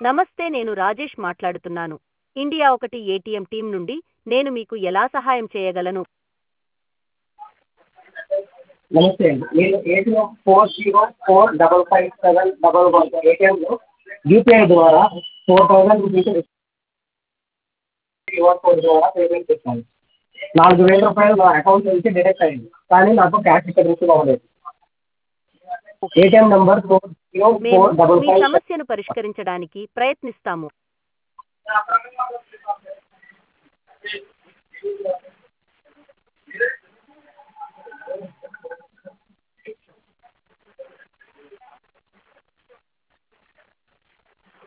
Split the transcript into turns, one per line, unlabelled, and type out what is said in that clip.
నమస్తే నేను రాజేష్ మాట్లాడుతున్నాను ఇండియా ఒకటి ఏటీఎం టీం నుండి నేను మీకు ఎలా సహాయం చేయగలను
నమస్తే అండి నేను ATM four zero four double five seven double one ఏటీఎంలో యూపీఐ ద్వారా four thousand rupees QR code ద్వారా పేమెంట్ చేశాను నాలుగు వేల రూపాయలు నా అకౌంట్ నుంచి డిడక్ట్ అయింది కానీ నాకు క్యాష్ ఇక్కడ రిసీవ్ అవ్వలేదు ఏటీఎం నెంబర్ ఫోర్ జీరో
మేము
ఫోర్ డబల్
మీ
ఫైవ్
సమస్యను పరిష్కరించడానికి ప్రయత్నిస్తాము